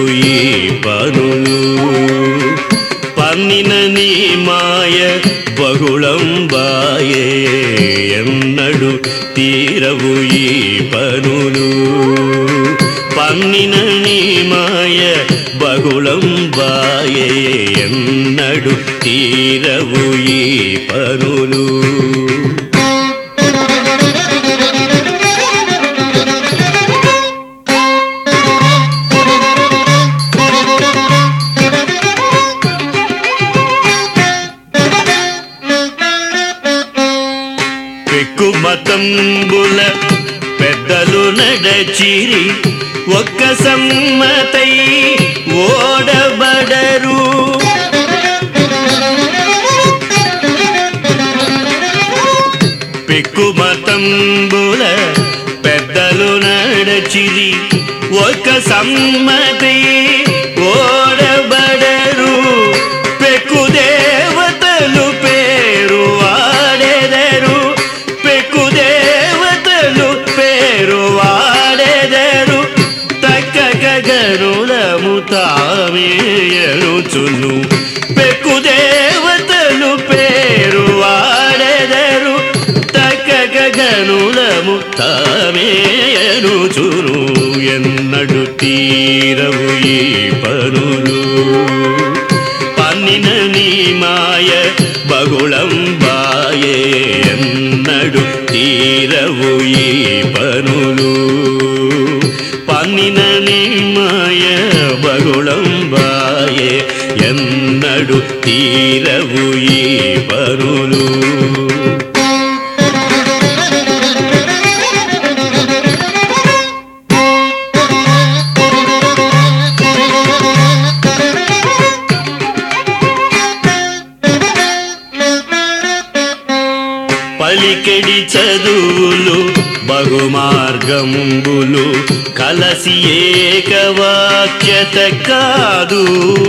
ఈ పనులు పన్నిన నీ మాయ బహుళం బాయే ఎన్నడు తీరవు ఈ పనులు పన్నిన నీ మాయ బహుళం బాయే ఎన్నడు తీరవు ఈ పనులు పెక్కు మతంబుల పెద్దలు నడచిరి ఒక్క సమ్మతై ఓడబడరు పెక్కు మతంబుల పెద్దలు నడచిరి ఒక సమ్మతి ఓడబడరు పెక్కు దేవతలు పేరు వాడెదరు పెక్కు దేవతలు పేరు వాడెదరు తక్కక గరుడము తామేయనుచును పెక్కు దేవతలు పేరు వాడెదరు తక్కక గనుడము తామేయనుచును ఎన్నడు తీరవు ఈ పనులు పన్నిన నీ మాయ బగుళం బాయే ఎన్నడు తీరవు ఈ పనులు పన్నిన నీ మాయ బగుళం బాయే ఎన్నడు తీరవు ఈ పనులు పలికెడి చదువులు బహుమార్గంబులు కలసి ఏకవాక్యత కాదు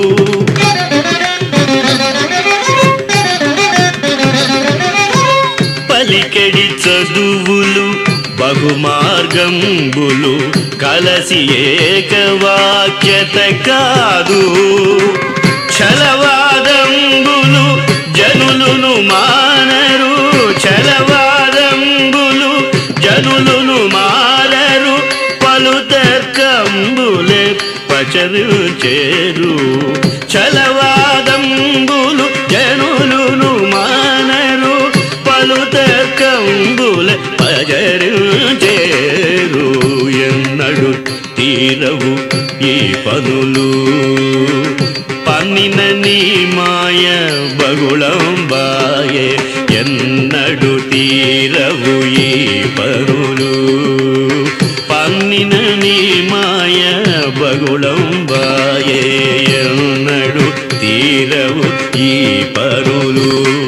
పలికెడి చదువులు బహుమార్గంబులు కలసి ఏకవాక్యత కాదు ఛలవాదంబులు జనులును మానరు ఛలవాదంబులు జనులును మారరు పలు తర్కంబులే పచరు చేరు ఛలవాదంబులు జనులును మానరు పలు తర్కంబుల పజరు చేరు ఎన్నడు తీరవు ఈ పనులు పన్నిన నీ మాయ బగుళం బాయే ఎన్నడు తీరవు ఈ పనులు పన్నిన నీ మాయ బగుళం బాయే ఎన్నడు తీరవు ఈ పనులు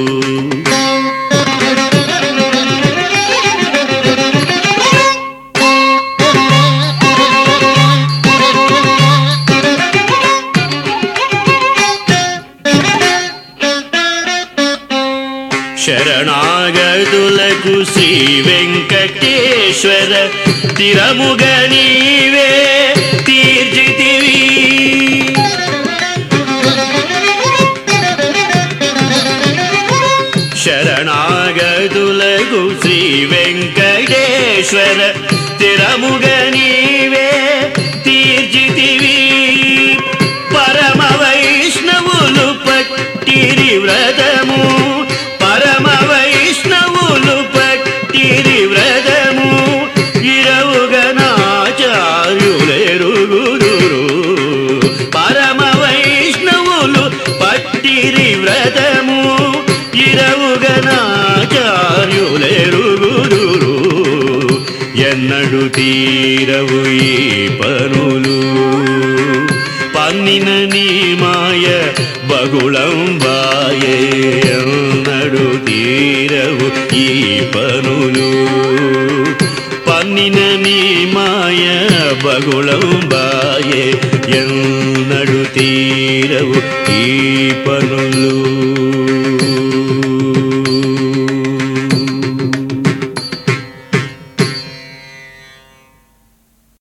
శరణాగతులకు శ్రీ వెంకటేశ్వర తిరముగ నీవే తీర్చితివి శరణాగతులకు శ్రీ వెంకటేశ్వర తిరముగ నీవే తీర్చితివి పరమ వైష్ణవులు పట్టిరి వ్రతము పరమ వైష్ణవులు పట్టిరి వ్రతము ఇరవుగనాచార్యులెరుగుదురు పరమ వైష్ణవులు పట్టిరి వ్రతము ఇరవుగనాచార్యులెరుగుదురు ఎన్నడు తీరవు ఈ పనులు పన్నిన నీ మాయ బగుళం బాయే ఎన్నడు తీరవు ఈ పనులు పన్నిన నీ మాయ బగుళం బాయే ఎన్నడు తీరవు ఈ పనులు